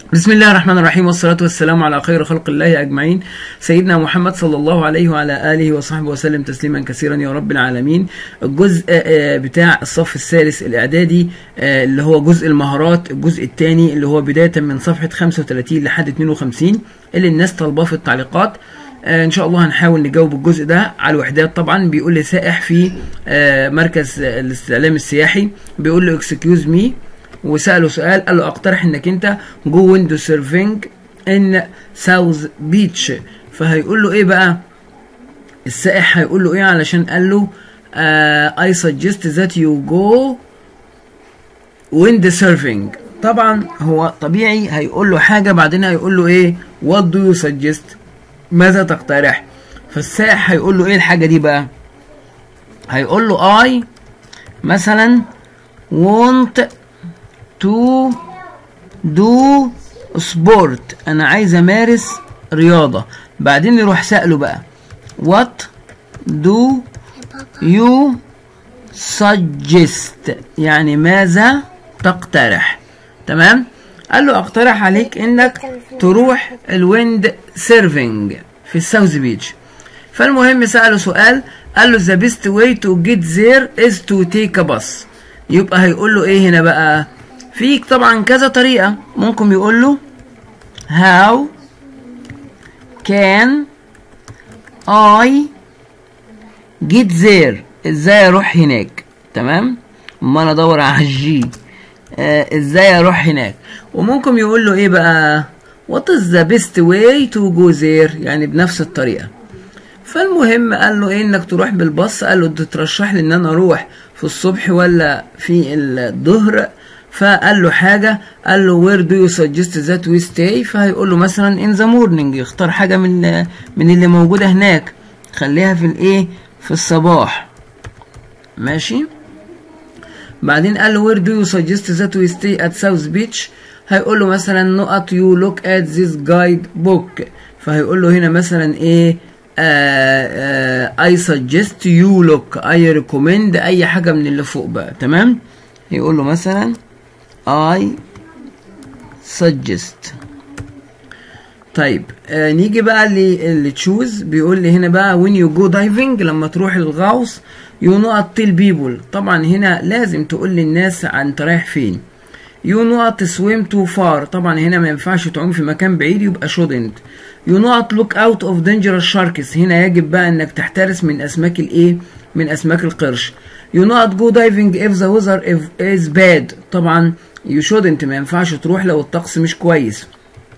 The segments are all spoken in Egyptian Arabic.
بسم الله الرحمن الرحيم والصلاة والسلام على خير خلق الله أجمعين سيدنا محمد صلى الله عليه وعلى آله وصحبه وسلم تسليما كثيرا يا رب العالمين الجزء آه، بتاع الصف الثالث الإعدادي آه، اللي هو جزء المهارات الجزء الثاني اللي هو بداية من صفحة 35 لحد 52 اللي الناس طالباه في التعليقات آه، ان شاء الله هنحاول نجاوب الجزء ده على الوحدات طبعا بيقول لي سائح في آه، مركز آه، الاستعلام السياحي بيقول له اكسكيوز مي وساله سؤال قال له اقترح انك انت جو ويندو سيرفينج ان ساوث بيتش فهيقول له ايه بقى السائح هيقول له ايه علشان قال له اي سجست ذات يو جو ويند سيرفينج طبعا هو طبيعي هيقول له حاجه بعدين هيقول له ايه وات دو يو سجست ماذا تقترح فالسائح هيقول له ايه الحاجه دي بقى هيقول له اي مثلا want to do sport انا عايز امارس رياضه بعدين يروح سأله بقى what do you suggest يعني ماذا تقترح تمام قال له اقترح عليك انك تروح الويند سيرفينج في الساوث بيتش فالمهم سأله سؤال قال له the best way to get there is to take a bus يبقى هيقول له ايه هنا بقى في طبعا كذا طريقة ممكن يقول له how can I get there ازاي اروح هناك تمام اما انا ادور على الجي آه ازاي اروح هناك وممكن يقول له ايه بقى what is the best way to go there يعني بنفس الطريقة فالمهم قال له ايه انك تروح بالباص قال له ترشح لي ان انا اروح في الصبح ولا في الظهر فقال له حاجة قال له where do you suggest that we stay فهيقول له مثلا in the morning يختار حاجة من من اللي موجودة هناك خليها في الايه في الصباح ماشي بعدين قال له where do you suggest that we stay at South Beach هيقول له مثلا نقط you look at this guide book فهيقول له هنا مثلا ايه آه آه I suggest you look I recommend اي حاجة من اللي فوق بقى تمام يقول له مثلا I suggest طيب آه نيجي بقى اللي تشوز بيقول لي هنا بقى when you go diving لما تروح للغوص you not tell people طبعا هنا لازم تقول للناس عن انت رايح فين you not swim too far طبعا هنا ما ينفعش تعوم في مكان بعيد يبقى shouldn't you not look out of dangerous sharks هنا يجب بقى انك تحترس من اسماك الايه من اسماك القرش you not go diving if the weather is bad طبعا you shouldn't ما ينفعش تروح لو الطقس مش كويس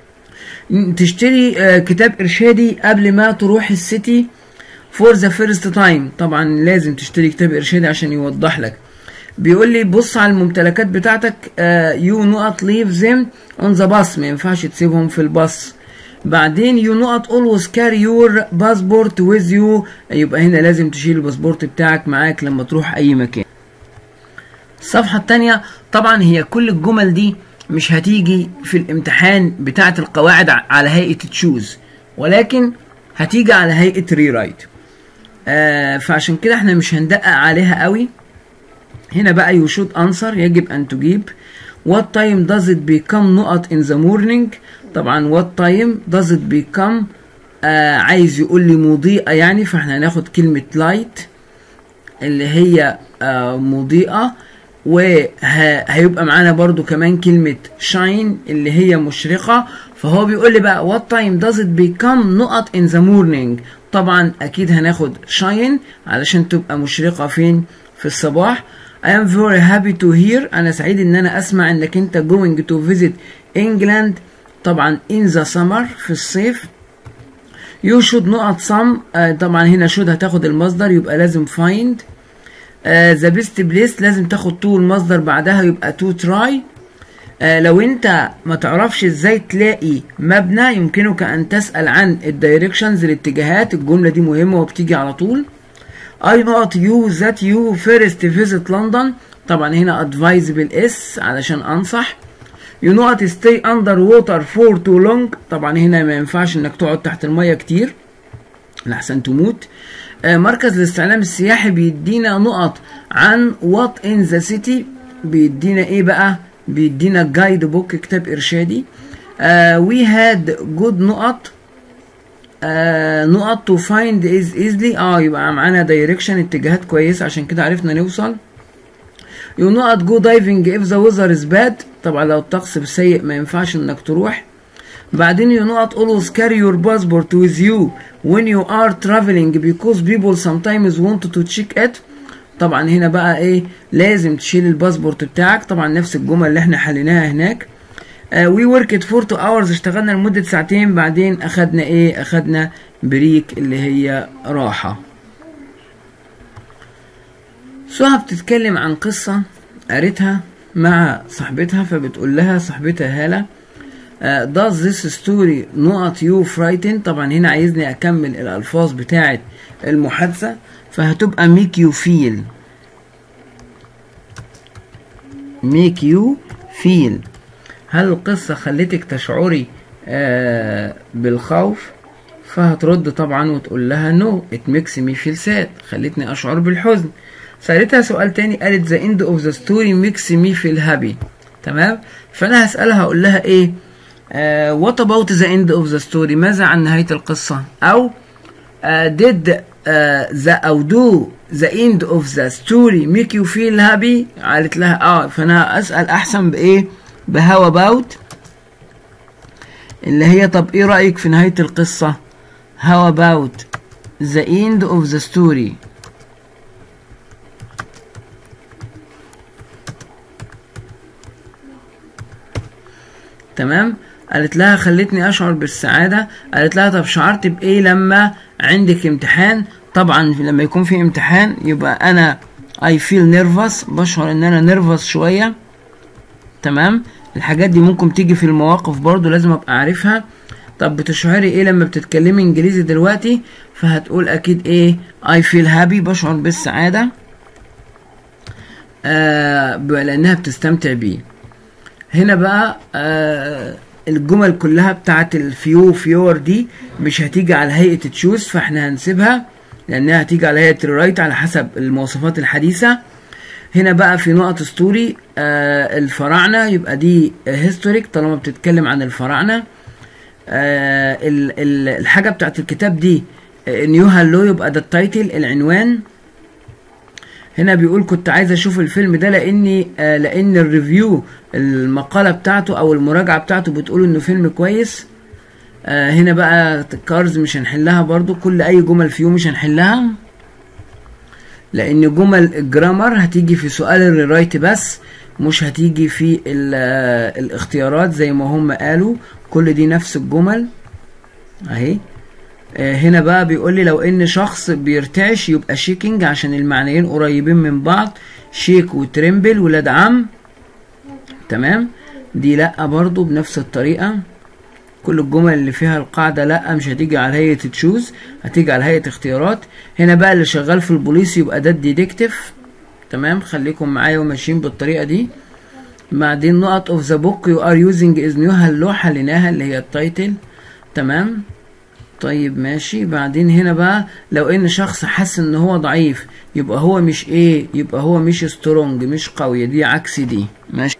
تشتري آه كتاب ارشادي قبل ما تروح السيتي فور ذا فيرست تايم طبعا لازم تشتري كتاب ارشادي عشان يوضح لك بيقول لي بص على الممتلكات بتاعتك يو نوت ليف ذيم اون ذا باص ما ينفعش تسيبهم في الباص بعدين يو نوت اولويز كاري يور باسبورت ويز يو يبقى هنا لازم تشيل الباسبورت بتاعك معاك لما تروح اي مكان الصفحة التانية طبعا هي كل الجمل دي مش هتيجي في الامتحان بتاعة القواعد على هيئة تشوز ولكن هتيجي على هيئة ري رايت آه فعشان كده احنا مش هندقق عليها قوي هنا بقى يو شود انسر يجب ان تجيب what time does it become نقط in the morning طبعا what time does it become آه عايز يقول لي مضيئة يعني فاحنا هناخد كلمة light اللي هي آه مضيئة وهيبقى معانا برضو كمان كلمة shine اللي هي مشرقة فهو بيقول لي بقى what time does it become نقط in the morning طبعا اكيد هناخد shine علشان تبقى مشرقة فين في الصباح I am very happy to hear أنا سعيد إن أنا أسمع إنك أنت going to visit England طبعا in the summer في الصيف You should not some آه طبعا هنا should هتاخد المصدر يبقى لازم find آه the best place لازم تاخد to المصدر بعدها يبقى to try آه لو انت ما تعرفش ازاي تلاقي مبنى يمكنك ان تسأل عن الدايركشنز الاتجاهات الجملة دي مهمة وبتيجي على طول I not you that you first visit London طبعا هنا advise بالاس علشان انصح You not stay under water for too long طبعا هنا ما ينفعش انك تقعد تحت المية كتير لحسن تموت آه مركز الاستعلام السياحي بيدينا نقط عن what in the city بيدينا ايه بقى بيدينا جايد بوك كتاب ارشادي uh, we had good نقط آه نقط to find is easily اه يبقى معانا direction اتجاهات كويسة عشان كده عرفنا نوصل يو نقط go diving if the weather is bad طبعا لو الطقس سيء ما ينفعش انك تروح بعدين يو نقط always carry your passport with you when you are traveling because people sometimes want to check it طبعا هنا بقى ايه لازم تشيل الباسبورت بتاعك طبعا نفس الجمل اللي احنا حليناها هناك وي وركت فور تو اورز اشتغلنا لمده ساعتين بعدين اخدنا ايه اخدنا بريك اللي هي راحه سهى بتتكلم عن قصه قريتها مع صاحبتها فبتقول لها صاحبتها هاله uh, does this story نقط you frightened طبعا هنا عايزني اكمل الالفاظ بتاعه المحادثه فهتبقى make you feel make you feel هل القصة خلتك تشعري آه بالخوف فهترد طبعا وتقول لها no it makes me feel sad خلتني أشعر بالحزن سألتها سؤال تاني قالت the end of the story makes me feel happy تمام فأنا هسألها أقول لها إيه آه what about the end of the story ماذا عن نهاية القصة أو آه did آه the أو do the end of the story make you feel happy قالت لها اه فأنا أسأل أحسن بإيه بهاو اباوت اللي هي طب ايه رأيك في نهاية القصة how about the end of the story تمام قالت لها خلتني اشعر بالسعادة قالت لها طب شعرت بايه لما عندك امتحان طبعا لما يكون في امتحان يبقى انا I feel nervous بشعر ان انا nervous شوية تمام الحاجات دي ممكن تيجي في المواقف برضو لازم ابقى عارفها طب بتشعري ايه لما بتتكلمي انجليزي دلوقتي فهتقول اكيد ايه I feel happy بشعر بالسعادة آه لانها بتستمتع بيه هنا بقى آه الجمل كلها بتاعت الفيو فيور دي مش هتيجي على هيئة تشوز فاحنا هنسيبها لانها هتيجي على هيئة الرايت على حسب المواصفات الحديثة هنا بقى في نقط ستوري آه الفراعنة يبقى دي هيستوريك طالما بتتكلم عن الفراعنة آه ال ال الحاجة بتاعت الكتاب دي نيو هالو يبقى ده التايتل العنوان هنا بيقول كنت عايز اشوف الفيلم ده لاني آه لان الريفيو المقالة بتاعته او المراجعة بتاعته بتقول انه فيلم كويس آه هنا بقى كارز مش هنحلها برضو كل اي جمل فيو مش هنحلها لان جمل الجرامر هتيجي في سؤال الريرايت بس مش هتيجي في الاختيارات زي ما هم قالوا كل دي نفس الجمل اهي هنا بقى بيقول لي لو ان شخص بيرتعش يبقى شيكينج عشان المعنيين قريبين من بعض شيك وترمبل ولاد عم تمام دي لا برضو بنفس الطريقة كل الجمل اللي فيها القاعدة لا مش هتيجي على هيئة تشوز هتيجي على هيئة اختيارات هنا بقى اللي شغال في البوليس يبقى ده الديتكتيف تمام خليكم معايا وماشيين بالطريقة دي بعدين نقط اوف ذا بوك يو ار يوزنج از نيو اللوحة حليناها اللي هي التايتل تمام طيب ماشي بعدين هنا بقى لو ان شخص حس ان هو ضعيف يبقى هو مش ايه يبقى هو مش سترونج مش قوي دي عكس دي ماشي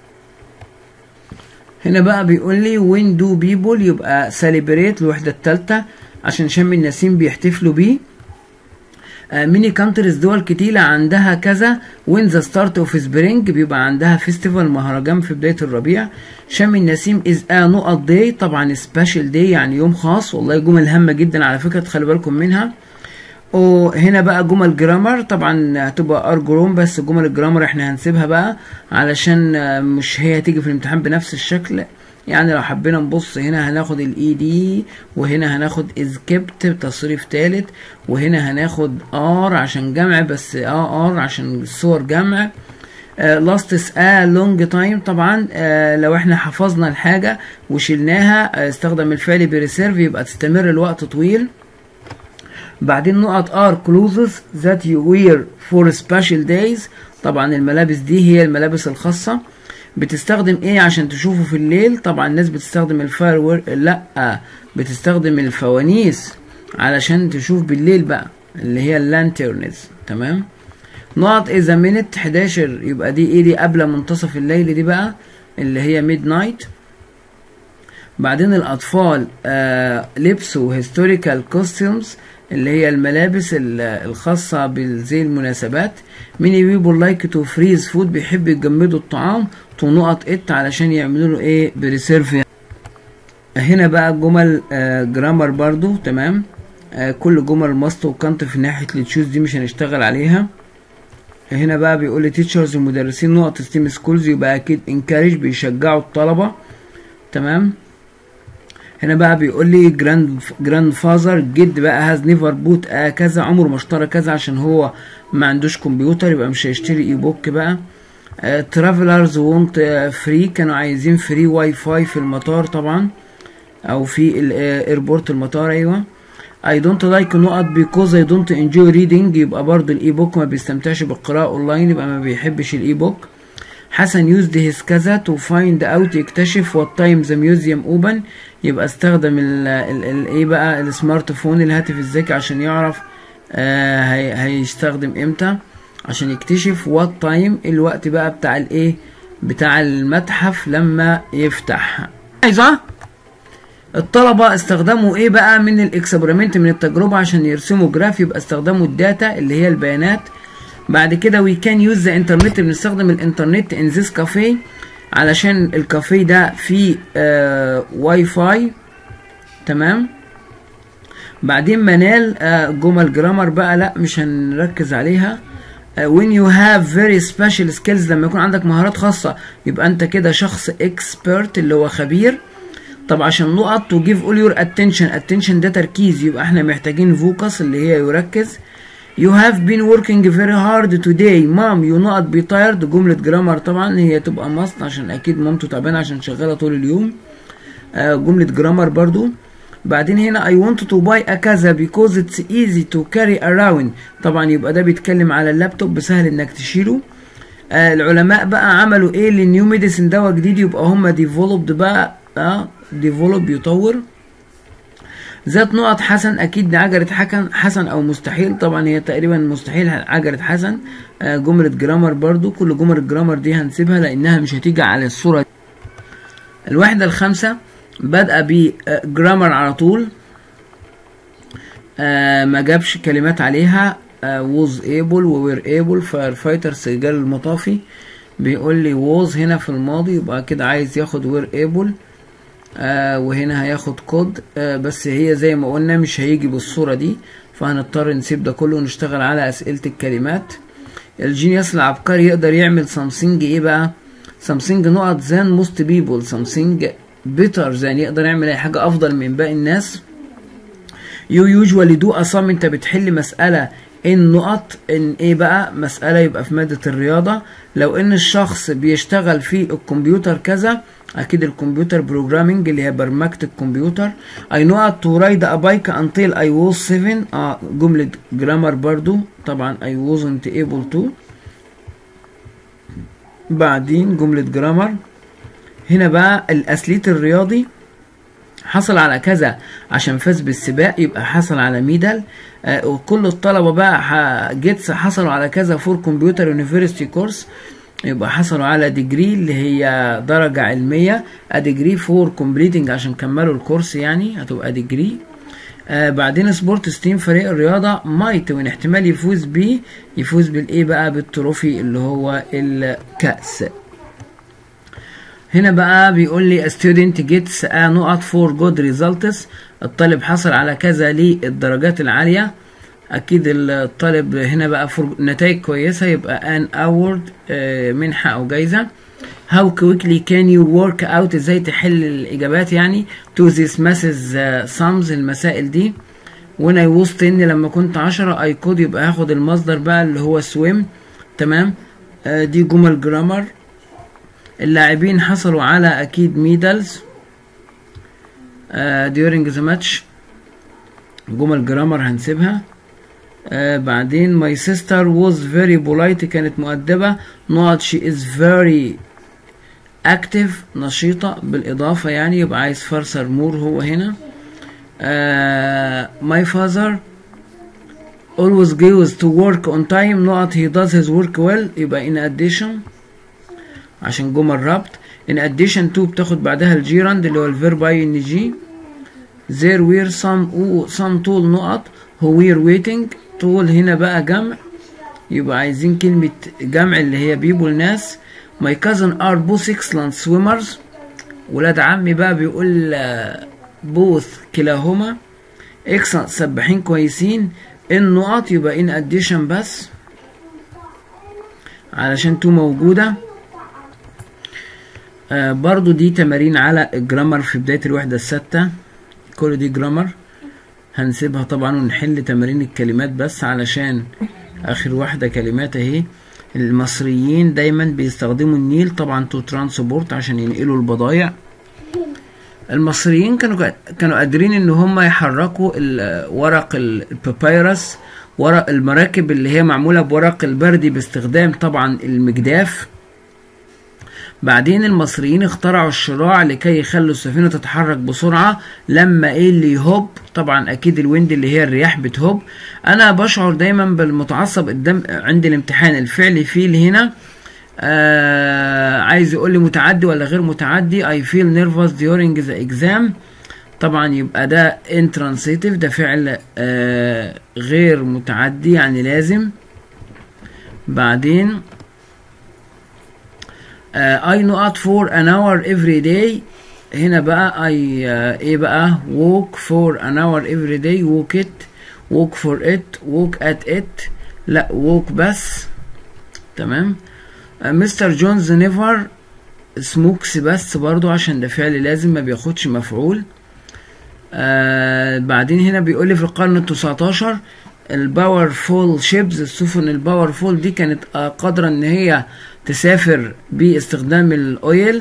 هنا بقى بيقول لي وين دو بيبول يبقى سيليبريت الوحدة التالتة عشان شم النسيم بيحتفلوا بيه ميني كانتريز دول كتيرة عندها كذا وين ذا ستارت اوف سبرينج بيبقى عندها فيستيفال مهرجان في بداية الربيع شم النسيم از ا نقط داي طبعا سبيشال داي يعني يوم خاص والله جمل هامة جدا على فكرة تخلي بالكم منها وهنا بقى جمل جرامر طبعا هتبقى ار جروم بس جمل الجرامر احنا هنسيبها بقى علشان مش هي هتيجي في الامتحان بنفس الشكل يعني لو حبينا نبص هنا هناخد الاي دي وهنا هناخد اسكيبت تصريف تالت وهنا هناخد ار عشان جمع بس اه ار عشان الصور جمع لاستس ا لونج تايم طبعا آه لو احنا حفظنا الحاجة وشلناها آه استخدم الفعل بريسيرف يبقى تستمر الوقت طويل بعدين نقط ار كلوزز ذات يو وير فور سبيشال دايز طبعا الملابس دي هي الملابس الخاصة بتستخدم ايه عشان تشوفه في الليل طبعا الناس بتستخدم الفاير وير لا بتستخدم الفوانيس علشان تشوف بالليل بقى اللي هي اللانترنز تمام نقط اذا منت 11 يبقى دي ايه دي قبل منتصف الليل دي بقى اللي هي ميد نايت بعدين الأطفال آه لبسوا هيستوريكال كوستيومز اللي هي الملابس ال- الخاصة بزي المناسبات many people like to freeze food بيحب يجمدوا الطعام to نقط ات علشان يعملوا له ايه بريسيرف هنا بقى جمل آه جرامر برضو تمام آه كل جمل ماست وكانت في ناحية التشوز دي مش هنشتغل عليها هنا بقى بيقول لي تيتشرز ومدرسين نقط ستيم سكولز يبقى اكيد انكارج بيشجعوا الطلبة تمام هنا بقى بيقول لي جراند جراند فازر جد بقى هاز نيفر بوت آه كذا عمره ما اشترى كذا عشان هو ما عندوش كمبيوتر يبقى مش هيشتري اي بوك بقى ترافلرز وونت فري كانوا عايزين فري واي فاي في المطار طبعا او في الايربورت المطار ايوه I don't like نقط because I don't enjoy reading يبقى برضو الاي بوك ما بيستمتعش بالقراءة اونلاين يبقى ما بيحبش الاي بوك حسن used his كذا to find out يكتشف what time the museum open يبقى استخدم ال ال ال ايه بقى السمارت فون الهاتف الذكي عشان يعرف آه هي هيستخدم امتى عشان يكتشف what time الوقت بقى بتاع الايه بتاع المتحف لما يفتح عايزة الطلبة استخدموا ايه بقى من الاكسبيرمنت من التجربة عشان يرسموا جراف يبقى استخدموا الداتا اللي هي البيانات بعد كده وي كان يوز ذا انترنت بنستخدم الانترنت ان ذيس كافيه علشان الكافيه ده فيه آه واي فاي تمام بعدين منال آه جمل جرامر بقى لا مش هنركز عليها آه when you have very special skills لما يكون عندك مهارات خاصة يبقى انت كده شخص expert اللي هو خبير طب عشان نقط to give all your attention attention ده تركيز يبقى احنا محتاجين focus اللي هي يركز You have been working very hard today mom you not be tired جملة جرامر طبعا هي تبقى ماست عشان اكيد مامته تعبانة عشان شغالة طول اليوم آه جملة جرامر برضو بعدين هنا I want to buy a كذا because it's easy to carry around طبعا يبقى ده بيتكلم على اللابتوب سهل انك تشيله آه العلماء بقى عملوا ايه للنيو ميديسن دواء جديد يبقى هم developed بقى اه develop يطور ذات نقط حسن اكيد دي عجلة حسن حسن او مستحيل طبعا هي تقريبا مستحيل عجلة حسن آه جملة جرامر برضو كل جمل الجرامر دي هنسيبها لانها مش هتيجي على الصورة الوحدة الخامسة بادئة بجرامر على طول آه ما جابش كلمات عليها آه was able و were able فاير فايتر سجال المطافي بيقول لي was هنا في الماضي يبقى كده عايز ياخد were able آه وهنا هياخد كود آه بس هي زي ما قلنا مش هيجي بالصورة دي فهنضطر نسيب ده كله ونشتغل على أسئلة الكلمات الجينيوس العبقري يقدر يعمل سامسونج ايه بقى سامسونج نقط زان موست بيبول سامسونج بيتر زان يقدر يعمل اي حاجة افضل من باقي الناس يو يوجوالي دو اصام انت بتحل مسألة ان نقط ان ايه بقى مسألة يبقى في مادة الرياضة لو ان الشخص بيشتغل في الكمبيوتر كذا اكيد الكمبيوتر بروجرامينج اللي هي برمجة الكمبيوتر I know how to ride a bike until I was 7 اه جملة جرامر برضو طبعا I wasn't able to بعدين جملة جرامر هنا بقى الأثليت الرياضي حصل على كذا عشان فاز بالسباق يبقى حصل على ميدال آه وكل الطلبة بقى جيتس حصلوا على كذا فور كمبيوتر يونيفرسيتي كورس يبقى حصلوا على ديجري اللي هي درجة علمية اديجري فور كومبليتنج عشان كملوا الكورس يعني هتبقى ديجري آه بعدين سبورت ستيم فريق الرياضة مايت وان احتمال يفوز بيه يفوز بالايه بقى بالتروفي اللي هو الكأس هنا بقى بيقول لي student gets a نقط for good results الطالب حصل على كذا للدرجات العالية اكيد الطالب هنا بقى فور نتائج كويسة يبقى ان award آه منحة او جايزة how quickly can you work out ازاي تحل الاجابات يعني to this masses uh, sums المسائل دي when I was 10 لما كنت عشرة I could يبقى هاخد المصدر بقى اللي هو swim تمام آه دي جمل جرامر اللاعبين حصلوا على اكيد ميدالز آه during the match جمل جرامر هنسيبها آه بعدين my sister was very polite كانت مؤدبة نقط she is very active نشيطة بالإضافة يعني يبقى عايز فرسر مور هو هنا آه my father always goes to work on time نقط he does his work well يبقى in addition عشان جمل ربط in addition to بتاخد بعدها الجيراند اللي هو الفيرب اي ان جي there were some some طول نقط who were waiting طول هنا بقى جمع يبقى عايزين كلمة جمع اللي هي people ناس my cousin are both excellent swimmers ولاد عمي بقى بيقول both كلاهما excellent سباحين كويسين النقط يبقى in addition بس علشان تو موجودة آه برضو دي تمارين على الجرامر في بداية الوحدة الستة كل دي جرامر هنسيبها طبعا ونحل تمارين الكلمات بس علشان اخر واحدة كلمات اهي المصريين دايما بيستخدموا النيل طبعا تو ترانسبورت عشان ينقلوا البضايع المصريين كانوا كانوا قادرين ان هم يحركوا ورق البابيروس ورق المراكب اللي هي معمولة بورق البردي باستخدام طبعا المجداف بعدين المصريين اخترعوا الشراع لكي يخلوا السفينة تتحرك بسرعة لما ايه اللي يهب طبعا اكيد الويند اللي هي الرياح بتهب انا بشعر دايما بالمتعصب قدام عند الامتحان الفعل فيل هنا آه عايز يقول لي متعدي ولا غير متعدي I feel nervous during the exam طبعا يبقى ده intransitive ده فعل آه غير متعدي يعني لازم بعدين آه I not for an hour every day هنا بقى I آه ايه بقى walk for an hour every day walk it walk for it walk at it لا walk بس تمام مستر جونز نيفر سموكس بس برضو عشان ده فعل لازم ما بياخدش مفعول آه بعدين هنا بيقول لي في القرن التسعتاشر الباورفول شيبز السفن الباورفول دي كانت آه قادرة ان هي تسافر باستخدام الاويل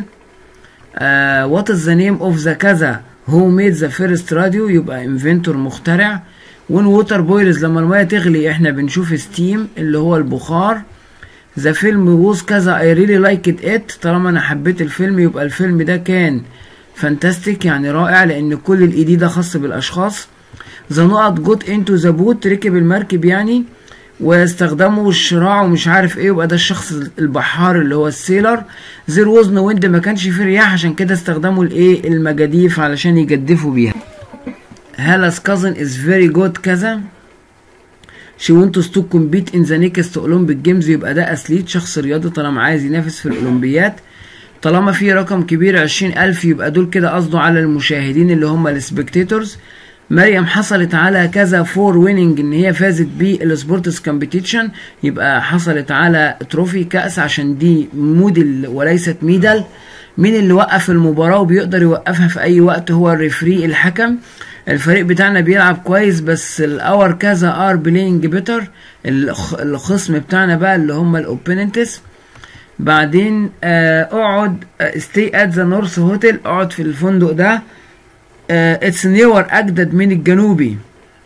وات از ذا نيم اوف ذا كذا هو ميد ذا فيرست راديو يبقى انفنتور مخترع وين ووتر بويلز لما الميه تغلي احنا بنشوف ستيم اللي هو البخار ذا فيلم ووز كذا اي ريلي لايك ات طالما انا حبيت الفيلم يبقى الفيلم ده كان فانتاستيك يعني رائع لان كل الايدي ده خاص بالاشخاص ذا نقط جوت انتو ذا بوت ركب المركب يعني واستخدموا الشراع ومش عارف ايه يبقى ده الشخص البحار اللي هو السيلر زير وزن ويند ما كانش فيه رياح عشان كده استخدموا الايه المجاديف علشان يجدفوا بيها هالا's cousin is very good كذا she wants to compete in the next Olympic games يبقى ده أثليت شخص رياضي طالما عايز ينافس في الأولمبيات طالما في رقم كبير عشرين ألف يبقى دول كده قصده على المشاهدين اللي هم السبكتيتورز مريم حصلت على كذا فور ويننج ان هي فازت بالسبورتس كومبيتيشن يبقى حصلت على تروفي كأس عشان دي موديل وليست ميدال مين اللي وقف المباراة وبيقدر يوقفها في أي وقت هو الريفري الحكم الفريق بتاعنا بيلعب كويس بس الاور كذا ار بلاينج بيتر الخصم بتاعنا بقى اللي هم الاوبوننتس بعدين آه اقعد ستي ات ذا نورث هوتيل اقعد في الفندق ده اتس آه نيور اجدد من الجنوبي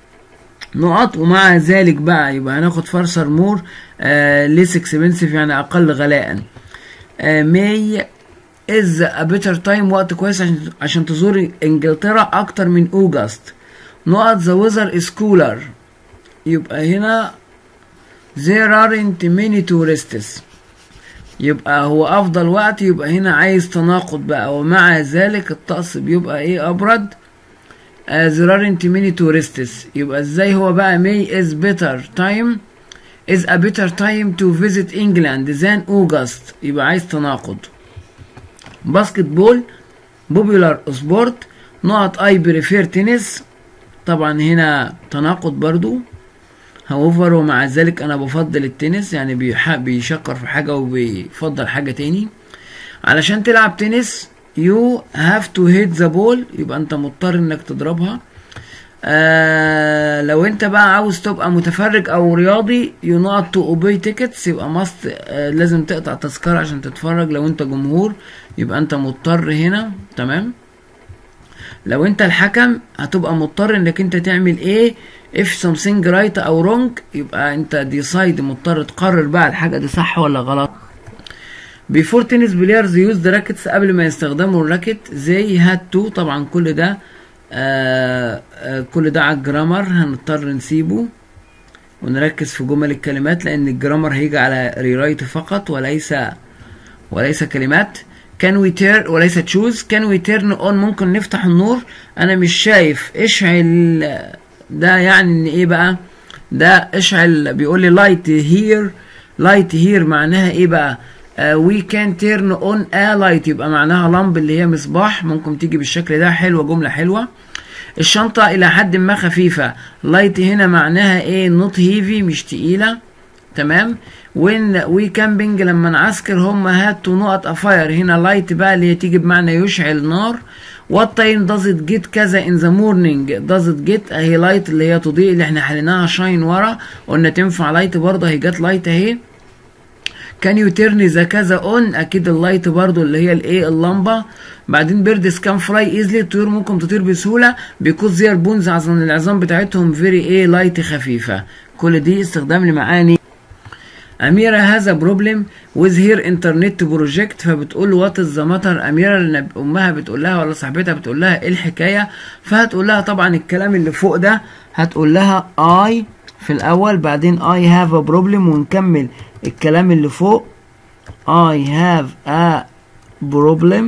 نقط ومع ذلك بقى يبقى هناخد فرسر مور ليس اكسبنسيف يعني اقل غلاء ماي از ا بيتر تايم وقت كويس عشان عشان تزوري انجلترا اكتر من اوجست نقط ذا ويذر از كولر يبقى هنا there aren't many tourists يبقى هو افضل وقت يبقى هنا عايز تناقض بقى ومع ذلك الطقس بيبقى ايه ابرد uh, there aren't many tourists يبقى ازاي هو بقى May is better time is a better time to visit England than August يبقى عايز تناقض باسكت بول بوبولار سبورت نقط اي بريفير تنس طبعا هنا تناقض برضو هوفر ومع ذلك انا بفضل التنس يعني بيشكر في حاجة وبيفضل حاجة تاني علشان تلعب تنس يو هاف تو هيت ذا بول يبقى انت مضطر انك تضربها آه لو انت بقى عاوز تبقى متفرج او رياضي يو نوت تو اوبي تيكتس يبقى ماست آه لازم تقطع تذكرة عشان تتفرج لو انت جمهور يبقى انت مضطر هنا تمام لو انت الحكم هتبقى مضطر انك انت تعمل ايه if something right او wrong يبقى انت ديسايد مضطر تقرر بقى الحاجة دي صح ولا غلط before tennis players use the rackets قبل ما يستخدموا الراكت they had to طبعا كل ده آه آه كل ده على الجرامر هنضطر نسيبه ونركز في جمل الكلمات لان الجرامر هيجي على ريرايت فقط وليس وليس كلمات كان وي تير وليس تشوز كان وي تيرن اون ممكن نفتح النور انا مش شايف اشعل ده يعني ان ايه بقى ده اشعل بيقول لي لايت هير لايت هير معناها ايه بقى وي كان تيرن اون ا لايت يبقى معناها لمب اللي هي مصباح ممكن تيجي بالشكل ده حلوه جمله حلوه الشنطه الى حد ما خفيفه لايت هنا معناها ايه نوت هيفي مش تقيله تمام وين وي كامبينج لما نعسكر هم هات نقط افاير هنا لايت بقى اللي هي تيجي بمعنى يشعل نار وات تايم داز ات جيت كذا ان ذا مورنينج داز ات جيت اهي لايت اللي هي تضيء اللي احنا حليناها شاين ورا قلنا تنفع لايت برضه هي جت لايت اهي كان يو تيرني ذا كذا اون اكيد اللايت برضو اللي هي الايه اللمبه بعدين بيردز كان فلاي ايزلي الطيور ممكن تطير بسهوله بيكوز زير بونز عشان العظام بتاعتهم فيري ايه لايت خفيفه كل دي استخدام لمعاني أميرة هذا بروبلم ويز هير انترنت بروجكت فبتقول له وات از ذا ماتر أميرة لأن أمها بتقول لها ولا صاحبتها بتقول لها إيه الحكاية فهتقول لها طبعا الكلام اللي فوق ده هتقول لها I في الأول بعدين I have a problem ونكمل الكلام اللي فوق I have a problem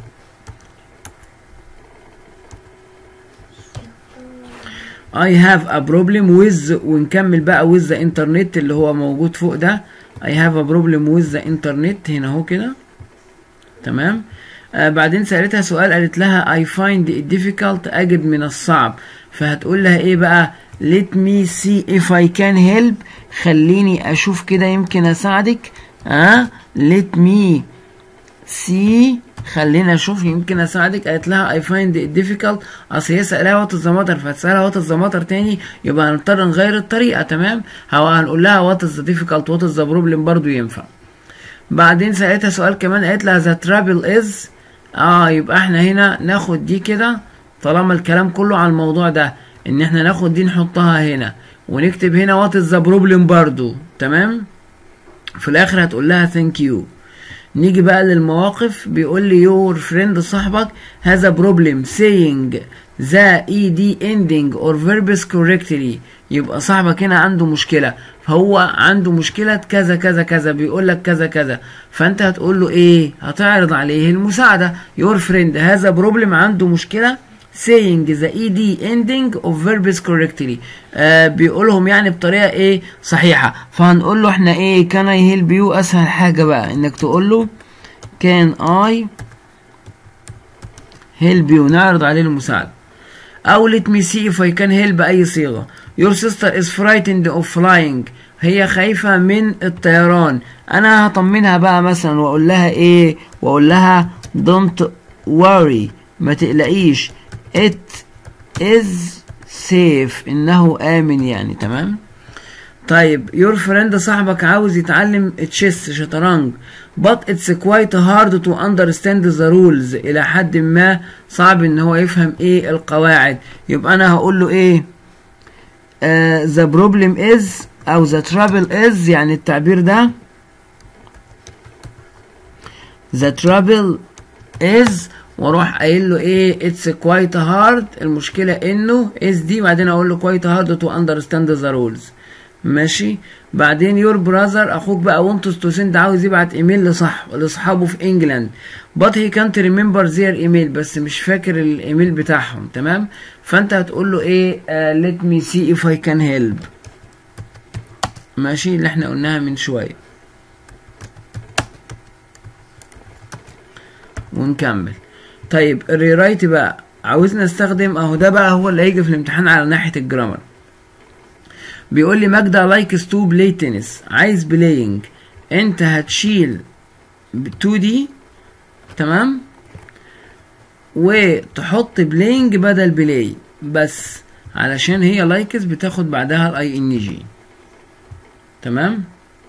I have a problem with ونكمل بقى with the internet اللي هو موجود فوق ده I have a problem with the internet هنا اهو كده تمام آه بعدين سألتها سؤال قالت لها I find it difficult أجد من الصعب فهتقول لها ايه بقى let me see if I can help خليني أشوف كده يمكن أساعدك ها آه let me see خلينا اشوف يمكن اساعدك قالت لها I find it difficult اصل هي سألها وات ذا ماتر فتسألها وات ذا ماتر تاني يبقى هنضطر نغير الطريقة تمام هو هنقول لها وات ذا difficult وات ذا بروبلم برضو ينفع بعدين سألتها سؤال كمان قالت لها ذا ترابل از اه يبقى احنا هنا ناخد دي كده طالما الكلام كله على الموضوع ده ان احنا ناخد دي نحطها هنا ونكتب هنا وات ذا بروبلم برضو تمام في الاخر هتقول لها ثانك يو نيجي بقى للمواقف بيقول لي يور فريند صاحبك هذا بروبلم saying the ed ending or verbs correctly يبقى صاحبك هنا عنده مشكلة فهو عنده مشكلة كذا كذا كذا بيقول لك كذا كذا فانت هتقول له ايه هتعرض عليه المساعدة your friend هذا بروبلم عنده مشكلة saying the ed ending of verbs correctly آه بيقولهم يعني بطريقه ايه صحيحه فهنقول له احنا ايه can I help you اسهل حاجه بقى انك تقول له can I help you نعرض عليه المساعده او let me see if I can help باي صيغه your sister is frightened of flying هي خايفة من الطيران أنا هطمنها بقى مثلا وأقول لها إيه وأقول لها don't worry ما تقلقيش it is safe انه امن يعني تمام طيب your friend صاحبك عاوز يتعلم تشيس شطرنج but it's quite hard to understand the rules الى حد ما صعب ان هو يفهم ايه القواعد يبقى انا هقول له ايه uh, the problem is او the trouble is يعني التعبير ده the trouble is واروح قايل له ايه اتس كوايت هارد المشكله انه اس دي بعدين اقول له كوايت هارد تو اندرستاند ذا رولز ماشي بعدين يور براذر اخوك بقى وانتس تو سند عاوز يبعت ايميل لصح لاصحابه في انجلاند بات هي كانت ريمبر زير ايميل بس مش فاكر الايميل بتاعهم تمام فانت هتقول له ايه ليت مي سي اف اي كان هيلب ماشي اللي احنا قلناها من شويه ونكمل طيب الريرايت بقى عاوزنا نستخدم اهو ده بقى هو اللي هيجي في الامتحان على ناحيه الجرامر بيقول لي ماجدة لايكس تو بلاي تنس عايز بلاينج انت هتشيل 2 دي تمام وتحط بلاينج بدل بلاي بس علشان هي لايكس بتاخد بعدها الاي ان جي تمام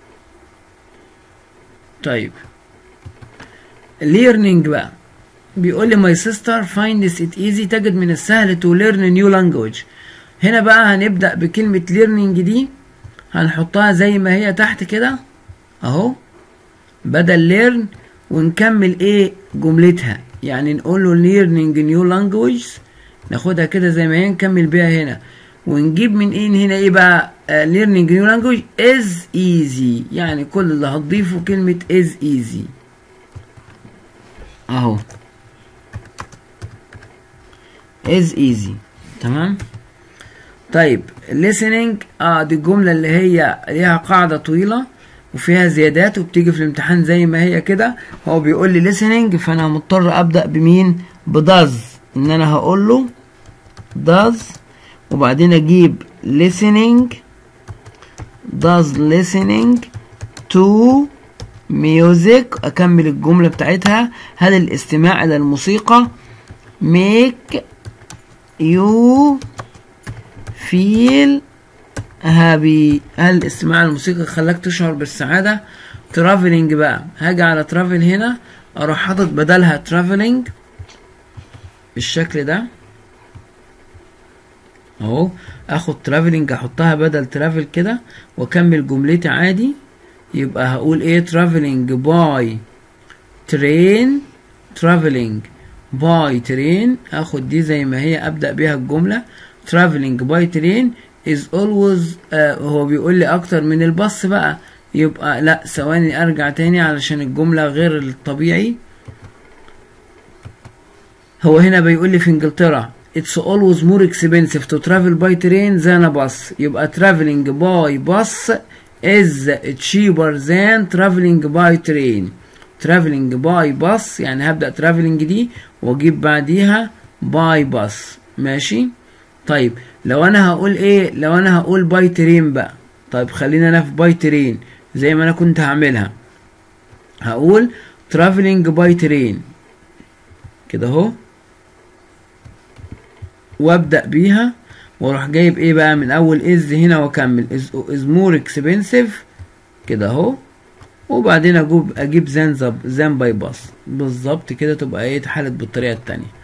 طيب learning بقى بيقول لي my sister finds it easy تجد من السهل to learn a new language هنا بقى هنبدأ بكلمة learning دي هنحطها زي ما هي تحت كده اهو بدل learn ونكمل ايه جملتها يعني نقول له learning new language ناخدها كده زي ما هي نكمل بيها هنا ونجيب من ايه هنا ايه بقى uh, learning new language is easy يعني كل اللي هتضيفه كلمة is easy اهو is easy تمام طيب listening اه دي الجملة اللي هي ليها قاعدة طويلة وفيها زيادات وبتيجي في الامتحان زي ما هي كده هو بيقول لي listening فانا مضطر ابدا بمين بداز ان انا هقول له does وبعدين اجيب listening does listening to music اكمل الجملة بتاعتها هل الاستماع الى الموسيقى make you feel happy هل الاستماع للموسيقى خلاك تشعر بالسعادة traveling بقى هاجي على travel هنا اروح حاطط بدلها traveling بالشكل ده اهو اخد traveling احطها بدل travel كده واكمل جملتي عادي يبقى هقول ايه traveling by train traveling by train اخد دي زي ما هي ابدا بيها الجمله traveling by train is always آه هو بيقول لي اكتر من الباص بقى يبقى لا ثواني ارجع تاني علشان الجمله غير الطبيعي هو هنا بيقول لي في انجلترا it's always more expensive to travel by train than a bus يبقى traveling by bus is cheaper than traveling by train traveling by bus يعني هبدأ traveling دي واجيب بعديها by bus ماشي طيب لو انا هقول ايه لو انا هقول باي ترين بقى طيب خلينا انا في باي ترين زي ما انا كنت هعملها هقول traveling by train كده اهو وابدا بيها واروح جايب ايه بقى من اول از هنا واكمل از از مور اكسبنسيف كده اهو وبعدين اجيب اجيب زان زان باي باص بالظبط كده تبقى ايه اتحلت بالطريقه التانية